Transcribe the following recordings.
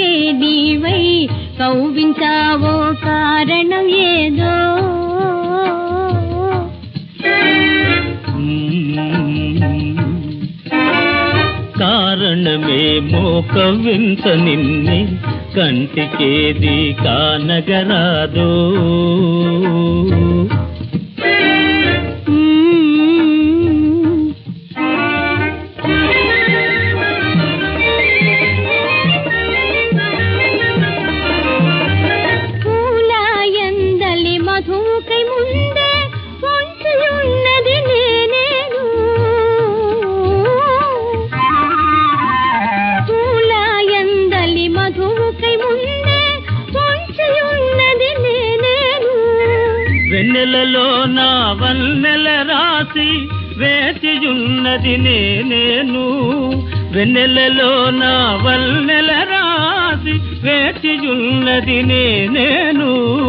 తలుకే నీవై కౌవించావో కారణం ఏదో కారణమేమో కవ్వింత నిన్నే కంటికేది కానగరాదు మ్మ్. పూల ఎందలి మధుకై ముందే పొంచియున్నది నేనేను పూల ఎందలి మధుకై ముందే పొంచియున్నది నేనేను వెన్నెలలో నా వన్నెల రాసి వేచియున్నది నేనేను వెన్నెలలో నా వన్నెల రాసి వేచియున్నది నేనేను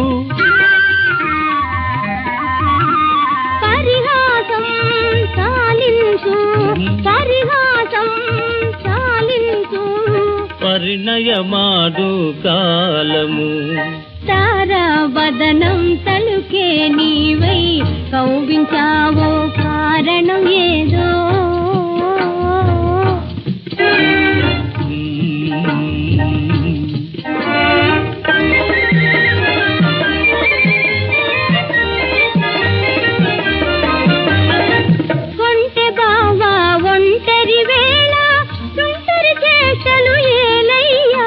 పరిహాసం చాలించు పరిహాసం చాలించు పరిణయమాడు కాలము తారా వదనం తలుకే నీవై కౌగించావో కారణం ఏదో ఒంటె బావా ఒంటరి వేళ తుంటరి చేష్టలు ఏలయ్యా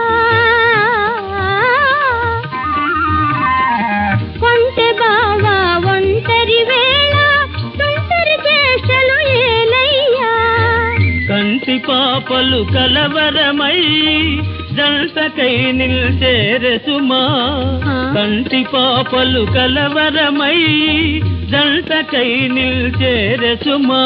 కొంటె బావా ఒంటరి వేళ తుంటరి చేష్టలు ఏలయ్యా కంటి పాపలు కలవరమై జంటకై నిల్చేరసుమా ఆ. కంటి పాపలు కలవరమై జంటకై నిల్చేరసుమా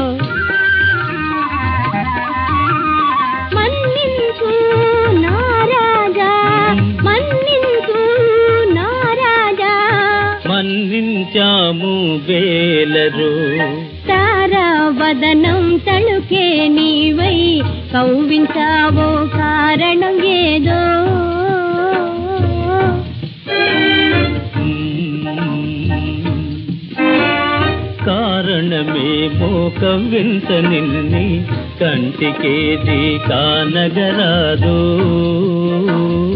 మన్నించు నారాజా మన్నించు నారాజా మన్నించాము బేలరు తారా వదనం తలుకే నీవై కౌవించావో కారణం ఏదో కారణమేమో కవ్వింత నిన్ని కంటికేది కానగరాదు